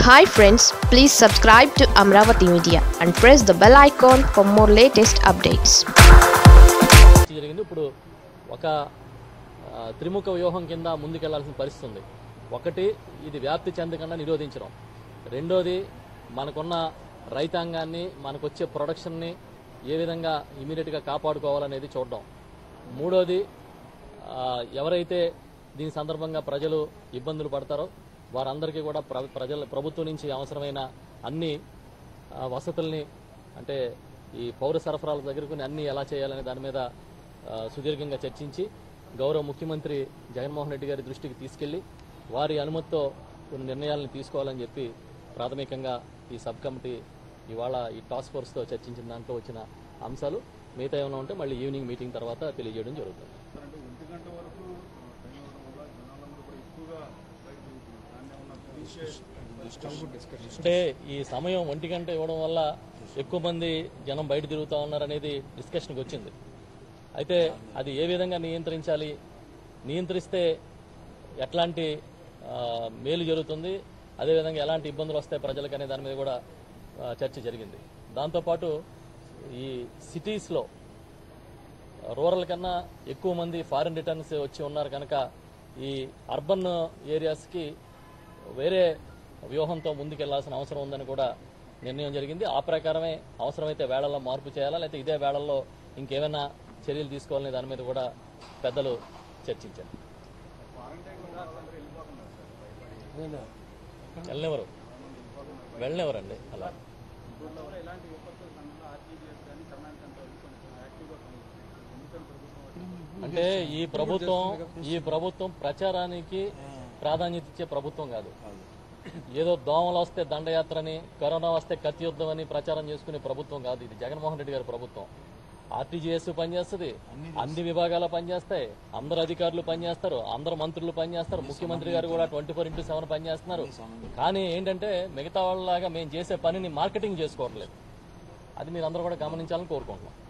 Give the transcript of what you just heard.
hi friends please subscribe to Amaravati media and press the bell icon for more latest updates జరిగింది ఇప్పుడు ఒక ఆ, త్రిముఖ వ్యూహం కింద ముందుకెళ్లాల్సిన పరిస్థితి ఉంది ఒకటి ఇది వ్యాప్తి చెందకుండా నిరోధించడం రెండోది మనకున్న రైతాంగాన్ని మనకొచ్చే ప్రొడక్షన్ని ఏ విధంగా ఇమీడియట్గా కాపాడుకోవాలనేది చూడడం మూడోది ఆ, ఎవరైతే దీని సందర్భంగా ప్రజలు ఇబ్బందులు పడతారో వారందరికీ కూడా ప్ర- ప్రజల ప్రభుత్వం నుంచి అవసరమైన అన్ని ఆ, వసతుల్ని అంటే ఈ పౌర సరఫరాల దగ్గరకు అన్ని ఎలా చేయాలనే దాని మీద ఆ, సుదీర్ఘంగా చర్చించి గౌరవ ముఖ్యమంత్రి జగన్మోహన్ రెడ్డి గారి దృష్టికి తీసుకెళ్లి వారి అనుమతితో కొన్ని నిర్ణయాలను తీసుకోవాలని చెప్పి ప్రాథమికంగా ఈ సబ్ కమిటీ ఇవాళ ఈ టాస్క్ ఫోర్స్తో చర్చించిన దాంట్లో వచ్చిన అంశాలు మిగతా ఏమైనా ఉంటే మళ్ళీ ఈవినింగ్ మీటింగ్ తర్వాత తెలియజేయడం జరుగుతుంది అంటే ఒంటి గంట వరకు ఆ, టైం అవ్వడం వల్ల జనాలందరూ కూడా ఎక్కువగా బయట తిరుగుతున్నారు దాన్ని ఏమన్నా తీసే అంటే ఈ సమయం ఒంటి గంట ఇవ్వడం వల్ల ఎక్కువ మంది జనం బయట తిరుగుతా ఉన్నారనేది డిస్కషన్కి వచ్చింది అయితే అది ఏ విధంగా నియంత్రించాలి నియంత్రిస్తే ఎట్లాంటి ఆ, మేలు జరుగుతుంది అదేవిధంగా ఎలాంటి ఇబ్బందులు వస్తాయి ప్రజలకు అనే దాని మీద కూడా ఆ, చర్చ జరిగింది దాంతోపాటు ఈ సిటీస్లో రూరల్ కన్నా ఎక్కువ మంది ఫారిన్ రిటర్న్స్ వచ్చి ఉన్నారు కనుక ఈ అర్బన్ ఏరియాస్కి వేరే వ్యూహంతో ముందుకెళ్లాల్సిన అవసరం ఉందని కూడా నిర్ణయం జరిగింది ఆ ప్రకారమే అవసరమైతే వేళల్లో మార్పు చేయాలా లేకపోతే ఇదే వేళల్లో ఇంకేమైనా చర్యలు తీసుకోవాలనే దాని మీద కూడా పెద్దలు చర్చించారు వెళ్ళనివ్వరు వెళ్ళనివ్వరండి అలా గుంటూరులో ఎలాంటి విపత్తుల సమయంలో ఆర్టీజీఎస్ కానీ కమాండ్ సెంటర్ కొంచెం యాక్టివ్గా పనిచేస్తుంది ఎందుకని ప్రభుత్వం అంటే ఈ ప్రభుత్వం ఈ ప్రభుత్వం ప్రచారానికి ప్రాధాన్యత ఇచ్చే ప్రభుత్వం కాదు ఏదో దోమలు వస్తే దండయాత్రని కరోనా వస్తే కత్తి యుద్ధం అని ప్రచారం చేసుకునే ప్రభుత్వం కాదు ఇది జగన్మోహన్ రెడ్డి గారి ప్రభుత్వం ఆర్టీజీఎస్ పనిచేస్తుంది అన్ని విభాగాలు పనిచేస్తాయి అందరు అధికారులు పనిచేస్తారు అందరు మంత్రులు పనిచేస్తారు ముఖ్యమంత్రి గారు కూడా ట్వంటీ ఫోర్ ఇంటూ సెవెన్ పనిచేస్తున్నారు కానీ ఏంటంటే మిగతా వాళ్ళలాగా మేము చేసే పనిని మార్కెటింగ్ చేసుకోవట్లేదు అది మీరు అందరూ కూడా గమనించాలని కోరుకుంటున్నాం